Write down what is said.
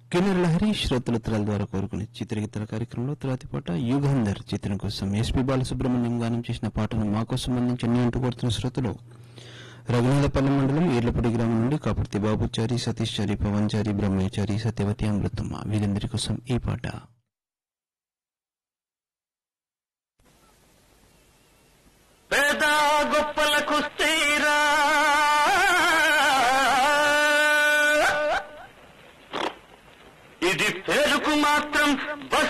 కిన్నెర లహరి శ్రోతల ఉత్తరాల ద్వారా కోరుకునే చిత్రగీతల కార్యక్రమంలో తరువాతి పాట యుగంధర్ చిత్రం కోసం ఎస్పీ బాలసుబ్రహ్మణ్యం గానం చేసిన పాటను మా కోసం అందించండి అంటూ కోరుతున్న శ్రోతలు రఘునాథపల్లి మండలం ఈర్లపూడి గ్రామం నుండి కాపర్తి బాబుచారి సతీష్ చారి పవన్ చారి బ్రహ్మచారి సత్యవతి అమృతమ్మ వీరందరి కోసం ఈ పాట పేద గొప్పలకు స్థిరా ఇది పేరుకు మాత్రం బస్